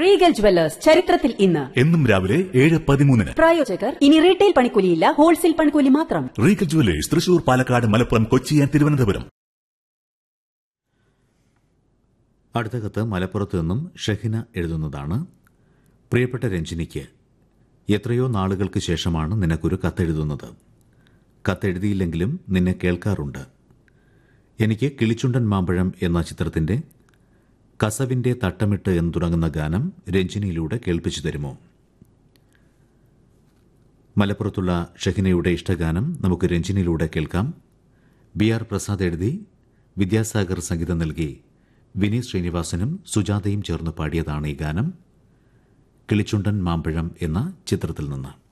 Regal jewellers ചരിത്രത്തിൽ ഇന്ന് എന്നും രാവിലെ ഏഴ് പതിമൂന്നിന് പ്രായോജകർ ഇനി റീറ്റെയിൽ പണിക്കൂലിയില്ല ഹോൾസെയിൽ പണിക്കൂലി മാത്രം Regal jewellers Thrissur Palakkad Malappuram Kochi and Thiruvananthapuram അടുത്ത കത്ത് മലപ്പുറത്ത് നിന്നും ഷഹിന എഴുതുന്നതാണ് പ്രിയപ്പെട്ട രഞ്ജിനിക്ക് എത്രയോ നാളുകൾക്ക് ശേഷമാണ് നിനക്കൊരു കത്തെഴുതുന്നത് കത്തെഴുതിയില്ലെങ്കിലും നിന്നെ കേൾക്കാറുണ്ട് എനിക്ക് കിളിച്ചുണ്ടൻ മാമ്പഴം എന്ന ചിത്രത്തിന്റെ കസവിന്റെ തട്ടമിട്ട് എന്ന് തുടങ്ങുന്ന ഗാനം രഞ്ജിനിയിലൂടെ കേൾപ്പിച്ചു തരുമോ മലപ്പുറത്തുള്ള ഷഹിനയുടെ ഇഷ്ടഗാനം നമുക്ക് രഞ്ജിനിയിലൂടെ കേൾക്കാം ബി ആർ പ്രസാദ് എഴുതി വിദ്യാസാഗർ സംഗീതം നൽകി വിനീത് ശ്രീനിവാസനും സുജാതയും ചേർന്ന് പാടിയതാണ് ഈ ഗാനം കിളിച്ചുണ്ടൻ മാമ്പഴം എന്ന ചിത്രത്തിൽ നിന്ന്